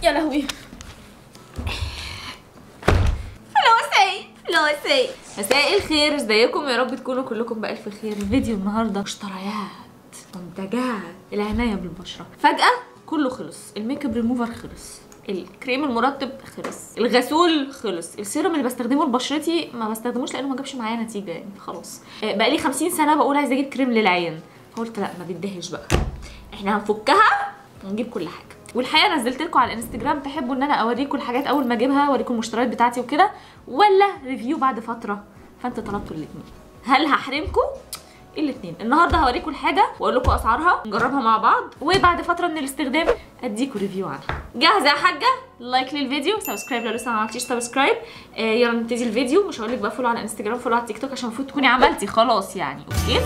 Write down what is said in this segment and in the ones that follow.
يا لهوي فلوسي فلوسي مساء الخير ازيكم يا رب تكونوا كلكم بألف خير الفيديو النهارده اشتريات منتجات العنايه بالبشره فجاه كله خلص الميك اب ريموفر خلص الكريم المرطب خلص الغسول خلص السيرم اللي بستخدمه لبشرتي ما بستخدموش لانه ما جابش معايا نتيجه يعني خلاص آه، بقالي 50 سنه بقول عايزه اجيب كريم للعين فقلت لا ما بدهش بقى احنا هنفكها ونجيب كل حاجه والحقيقه نزلت لكم على الانستجرام تحبوا ان انا اوريكم الحاجات اول ما اجيبها اوريكم المشتريات بتاعتي وكده ولا ريفيو بعد فتره فانت طلبتوا الاثنين هل هحرمكم الاثنين النهارده هوريكم الحاجه واقول لكم اسعارها نجربها مع بعض وبعد فتره من الاستخدام اديكم ريفيو عنها جاهزه يا حاجه لايك للفيديو سبسكرايب لو لسه ما عملتيش سبسكرايب آه يلا نبتدي الفيديو مش هقول لك بقى فولو على انستجرام فولو على تيك توك عشان المفروض تكوني عملتي خلاص يعني اوكي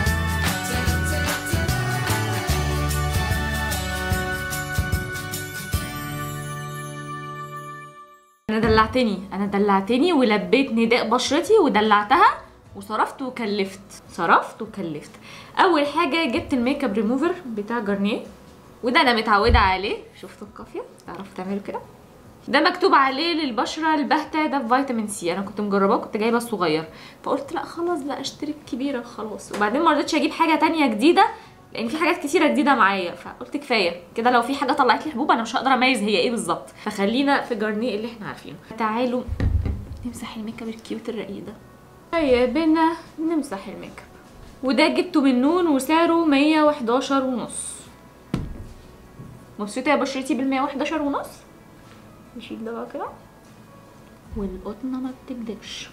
انا دلعتني انا دلعتني ولبيت نداء بشرتي ودلعتها وصرفت وكلفت صرفت وكلفت اول حاجه جبت الميك اب ريموفر بتاع جارنيه وده انا متعوده عليه شفتوا القافيه تعرفوا تعملوا كده ده مكتوب عليه للبشره الباهته ده فيتامين سي انا كنت مجرباه كنت جايبه الصغير فقلت لا خلاص بقى اشتري الكبيره خلاص وبعدين ما رضيتش اجيب حاجه تانية جديده لان في حاجات كتيره جديده معايا فقلت كفايه كده لو في حاجه طلعت لي حبوب انا مش هقدر اميز هي ايه بالظبط فخلينا في جارنيه اللي احنا عارفينه تعالوا نمسح الميك اب الكيوت الرقيق ده هيا بينا نمسح الميك اب وده جبته من نون وسعره 111 ونص مبسوطه يا بشرتي بال 111 ونص نشيل ده بقى كده والقطنه ما بتكدبش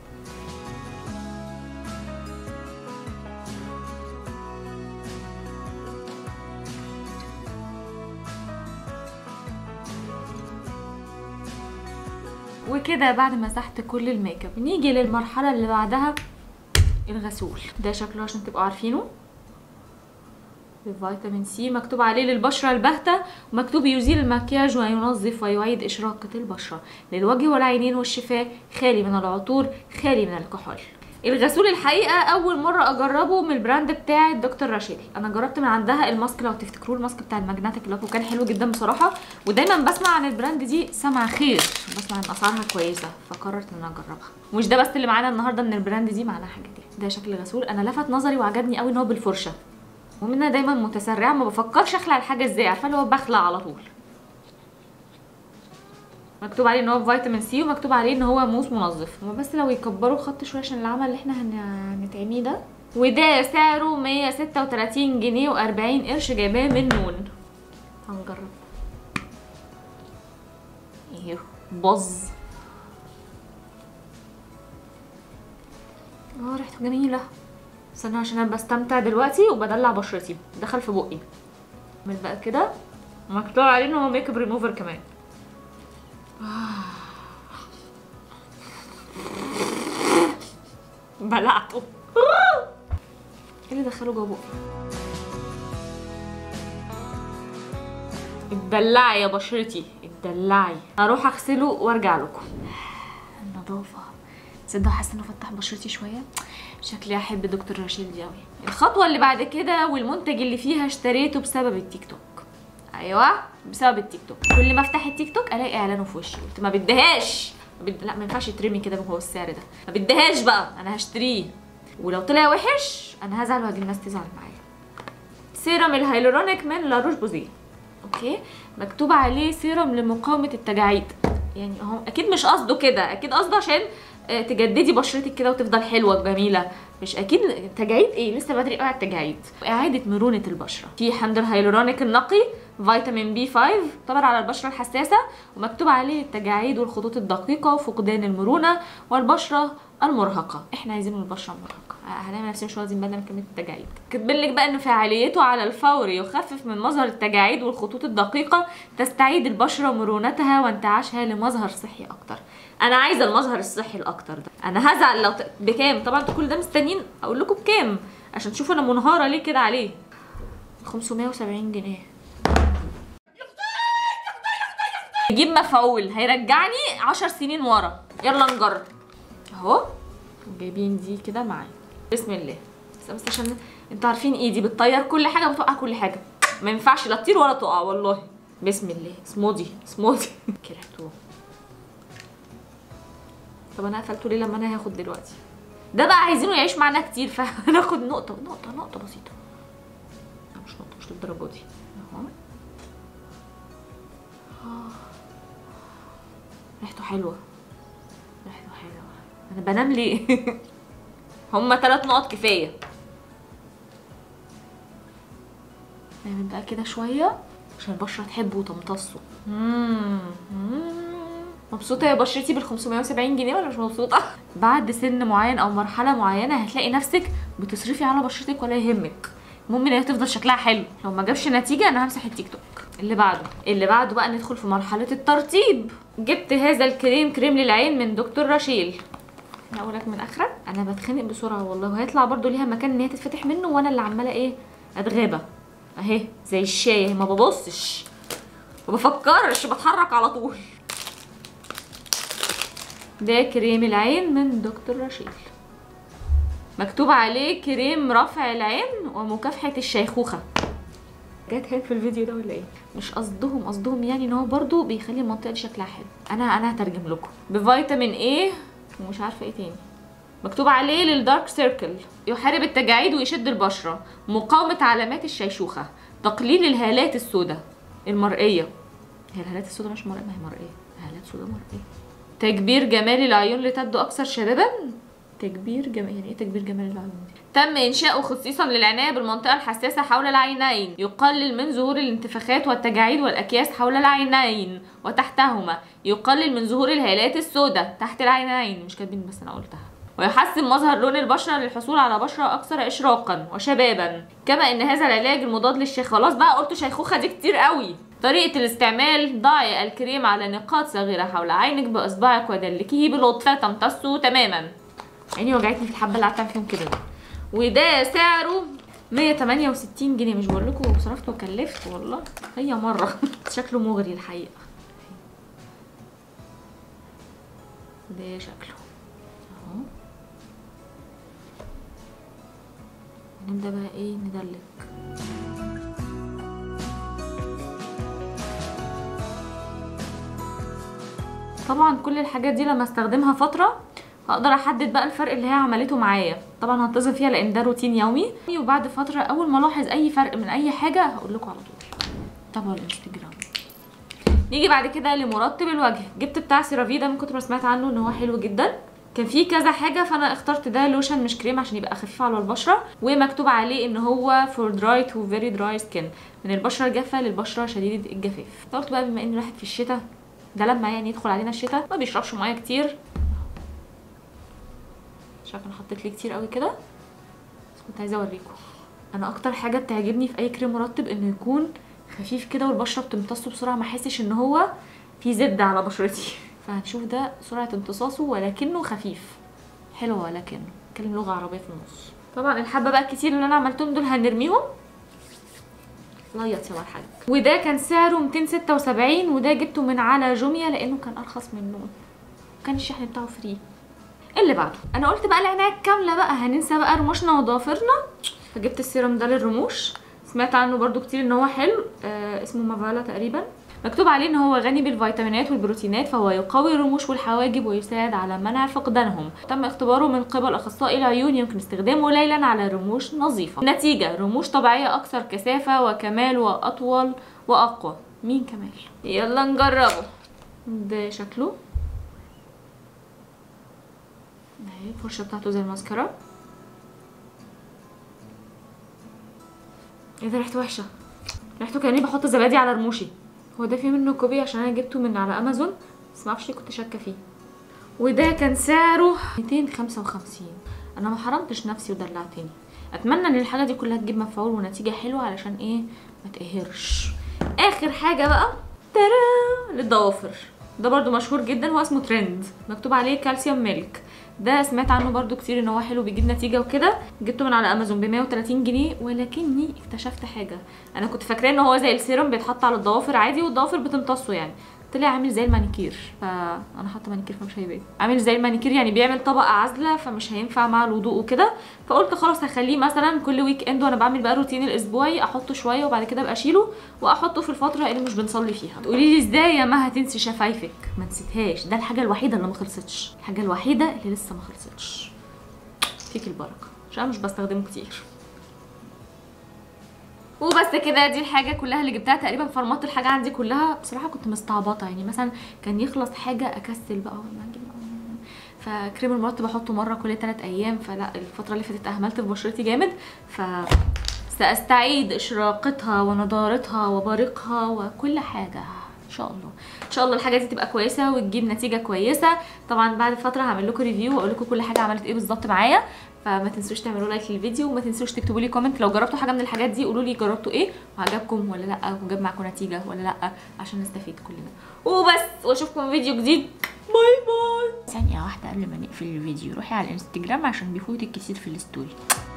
وكده بعد ما مسحت كل الميك اب نيجي للمرحله اللي بعدها الغسول ده شكله عشان تبقوا عارفينه بفيتامين سي مكتوب عليه للبشره الباهته ومكتوب يزيل المكياج وينظف ويعيد اشراقه البشره للوجه والعينين والشفاه خالي من العطور خالي من الكحول الغسول الحقيقه اول مره اجربه من البراند بتاع دكتور راشيل انا جربت من عندها الماسك لو تفتكروه الماسك بتاع الماجناتيك لوك وكان حلو جدا بصراحه ودايما بسمع عن البراند دي سمع خير بسمع ان اسعارها كويسه فقررت ان انا اجربها مش ده بس اللي معانا النهارده من البراند دي معانا حاجه تاني ده شكل غسول انا لفت نظري وعجبني قوي ان هو بالفرشه ومنها دايما متسرعه ما بفكرش اخلع الحاجه ازاي عارفه اللي هو بخلع على طول مكتوب عليه ان هو فيتامين سي ومكتوب عليه ان هو موس منظف هما بس لو يكبروا الخط شويه عشان العمل اللي احنا هن- هنتعميه ده وده سعره 136 جنيه و40 قرش جايباه من نون هنجرب ايوه باظ اه ريحته جميله استنى عشان انا بستمتع دلوقتي وبدلع بشرتي دخل في بقي اعمل بقى كده مكتوب عليه ان هو ميك اب ريموفر كمان بلعته ايه اللي دخله جوه بقي اتدلعي يا بشرتي اتدلعي هروح اغسله وارجع لكم النظافه تصدقوا حاسه انه فتح بشرتي شويه شكلي احب دكتور رشيد دي قوي الخطوه اللي بعد كده والمنتج اللي فيها اشتريته بسبب التيك توك ايوه بسبب التيك توك كل ما افتح التيك توك الاقي اعلانه في وشي قلت ما بديهاش ما بد... لا ما ينفعش يترمي كده وهو السعر ده ما بديهاش بقى انا هشتريه ولو طلع وحش انا هزعل وهجي الناس تزعل معايا سيرم الهيلورونيك من لاروش بوزيه اوكي مكتوب عليه سيرم لمقاومه التجاعيد يعني هو اكيد مش قصده كده اكيد قصده عشان آه، تجددي بشرتك كده وتفضل حلوه وجميله مش اكيد تجاعيد ايه لسه بدري قوي على التجاعيد اعاده مرونه البشره في حمض الهيلورونيك النقي فيتامين بي 5 طبعا على البشره الحساسه ومكتوب عليه التجاعيد والخطوط الدقيقه وفقدان المرونه والبشره المرهقه احنا عايزين البشره المرهقه هنعمل نفسنا مش واخدين بالنا من كلمه التجاعيد كاتبين لك بقى ان فعاليته على الفور يخفف من مظهر التجاعيد والخطوط الدقيقه تستعيد البشره مرونتها وانتعاشها لمظهر صحي اكتر انا عايزه المظهر الصحي الاكتر ده انا هزعل لو ت... بكام طبعا انتوا كل ده مستنيين اقول لكم بكام عشان تشوفوا انا منهاره ليه كده عليه 570 جنيه يجيب مفعول هيرجعني 10 سنين ورا يلا نجرب اهو جايبين دي كده معايا بسم الله بس بس عشان انتوا عارفين ايدي بتطير كل حاجه بتوقع كل حاجه ما ينفعش لا تطير ولا تقع والله بسم الله سمودي سمودي كرهته طب انا قفلته ليه لما انا هاخد دلوقتي ده بقى عايزينه يعيش معانا كتير فهناخد نقطه نقطه نقطه بسيطه لا مش نقطه مش للدرجه دي اهو آه. ريحته حلوه ريحته حلوه انا بنام ليه هما ثلاث نقط كفايه نعمل بقى كده شويه عشان البشره تحبه وتمتصه مم. مم. مبسوطه يا بشرتي بال 570 جنيه ولا مش مبسوطه بعد سن معين او مرحله معينه هتلاقي نفسك بتصرفي على بشرتك ولا يهمك المهم ان هي تفضل شكلها حلو لو ما جابش نتيجه انا همسح التيك توك اللي بعده اللي بعده بقى ندخل في مرحله الترطيب جبت هذا الكريم كريم للعين من دكتور رشيل انا اقول لك من اخرك انا بتخنق بسرعه والله وهيطلع برضو ليها مكان ان هي تتفتح منه وانا اللي عماله ايه اتغابى اهي زي الشاي اهي ما ببصش ما بفكرش بتحرك على طول ده كريم العين من دكتور رشيل مكتوب عليه كريم رفع العين ومكافحة الشيخوخة جت هيك في الفيديو ده ولا ايه مش قصدهم قصدهم يعني ان هو برضو بيخلي المنطقه دي شكلها حلو انا انا هترجم لكم بفيتامين ايه ومش عارفه ايه تاني مكتوب عليه للدارك سيركل يحارب التجاعيد ويشد البشره مقاومه علامات الشيشوخه تقليل الهالات السوداء المرئيه هي الهالات السوداء مش مرئيه ما هي مرئيه هالات سوداء مرئيه تكبير جمال العيون لتبدو اكثر شبابا تكبير جمال يعني ايه تكبير جمال العيون دي تم انشاؤه خصيصا للعنايه بالمنطقه الحساسه حول العينين يقلل من ظهور الانتفاخات والتجاعيد والاكياس حول العينين وتحتهما يقلل من ظهور الهالات السوداء تحت العينين مش كاتبين بس انا قلتها ويحسن مظهر لون البشره للحصول على بشره اكثر اشراقا وشبابا كما ان هذا العلاج المضاد للشيخ خلاص بقى قلت شيخوخه دي كتير قوي طريقة الاستعمال ضعي الكريم على نقاط صغيرة حول عينك بإصبعك ودلكيه بلطف تمتصه تماما عيني وجعتني في الحبة اللي قعدت أعمل فيهم كده ده وده سعره 168 جنيه مش بقول لكم صرفت وكلفت والله هي مرة شكله مغري الحقيقة ده شكله اهو نبدأ بقى ايه ندلك طبعا كل الحاجات دي لما استخدمها فتره هقدر احدد بقى الفرق اللي هي عملته معايا طبعا هنتظم فيها لان ده روتين يومي وبعد فتره اول ما الاحظ اي فرق من اي حاجه هقول لكم على طول تابعوا الانستجرام نيجي بعد كده لمرطب الوجه جبت بتاع سيرافي ده من كتر ما سمعت عنه ان هو حلو جدا كان فيه كذا حاجه فانا اخترت ده لوشن مش كريم عشان يبقى خفيف على البشره ومكتوب عليه ان هو فور دراي تو فيري دراي سكين من البشره الجافه للبشره شديده الجفاف قلت بقى بما اني راحت في الشتاء ده لما يعني يدخل علينا الشتاء ما بيشربش ميه كتير مش عارفه انا حطيت ليه كتير قوي كده بس كنت عايزه اوريكم انا اكتر حاجه بتعجبني في اي كريم مرطب انه يكون خفيف كده والبشره بتمتصه بسرعه ما احسش ان هو في زبده على بشرتي فهنشوف ده سرعه امتصاصه ولكنه خفيف حلو ولكنه بتكلم لغه عربيه في النص طبعا الحبه بقى الكتير اللي انا عملتهم دول هنرميهم ليط يا الحاج وده كان سعره 276 وده جبته من على جوميا لانه كان ارخص منه كان الشحن بتاعه فري اللي بعده انا قلت بقى العنايه الكامله بقى هننسى بقى رموشنا وضوافرنا فجبت السيرم ده للرموش سمعت عنه برده كتير ان هو حلو آه اسمه مافالا تقريبا مكتوب عليه ان هو غني بالفيتامينات والبروتينات فهو يقوي الرموش والحواجب ويساعد على منع فقدانهم تم اختباره من قبل اخصائي العيون يمكن استخدامه ليلا على رموش نظيفه نتيجه رموش طبيعيه اكثر كثافه وكمال واطول واقوى مين كمال يلا نجربه ده شكله اهي الفرشه بتاعته زي الماسكارا ايه ده ريحته وحشه ريحته كاني بحط زبادي على رموشي هو ده في منه كوبي عشان انا جبته من على امازون بس معرفش ليه كنت شاكه فيه وده كان سعره 255 انا ما حرمتش نفسي ودلعتني اتمنى ان الحاجه دي كلها تجيب مفعول ونتيجه حلوه علشان ايه ما تقهرش اخر حاجه بقى ترى للضوافر ده برضو مشهور جدا هو اسمه ترند مكتوب عليه كالسيوم ميلك ده سمعت عنه برضو كتير ان هو حلو بيجيب نتيجه وكده جبته من على امازون ب 130 جنيه ولكني اكتشفت حاجه انا كنت فاكراه ان هو زي السيروم بيتحط على الضوافر عادي والضوافر بتمتصه يعني طلع عامل زي المانيكير فانا حاطه مانيكير فمش هيبان عامل زي المانيكير يعني بيعمل طبقه عازله فمش هينفع مع الوضوء وكده فقلت خلاص هخليه مثلا كل ويك اند وانا بعمل بقى روتين الاسبوعي احطه شويه وبعد كده ابقى اشيله واحطه في الفتره اللي مش بنصلي فيها تقولي لي ازاي يا ما هتنسي شفايفك ما نسيتهاش ده الحاجه الوحيده اللي ما خلصتش الحاجه الوحيده اللي لسه ما خلصتش فيك البركه عشان أنا مش بستخدمه كتير وبس كده دي الحاجه كلها اللي جبتها تقريبا فرمطت الحاجه عندي كلها بصراحه كنت مستعبطه يعني مثلا كان يخلص حاجه اكسل بقى ولا أجيب فكريم المرطب بحطه مره كل 3 ايام فلا الفتره اللي فاتت اهملت في بشرتي جامد ف ساستعيد اشراقتها ونضارتها وبريقها وكل حاجه ان شاء الله ان شاء الله الحاجه دي تبقى كويسه وتجيب نتيجه كويسه طبعا بعد فتره هعمل لكم ريفيو واقول لكم كل حاجه عملت ايه بالظبط معايا فما تنسوش تعملوا لايك للفيديو وما تنسوش تكتبوا لي كومنت لو جربتوا حاجه من الحاجات دي قولوا لي جربتوا ايه وعجبكم ولا لا وجاب معاكم نتيجه ولا لا عشان نستفيد كلنا وبس واشوفكم في فيديو جديد باي باي ثانية واحدة قبل ما نقفل الفيديو روحي على الانستجرام عشان بيفوتك كتير في الستوري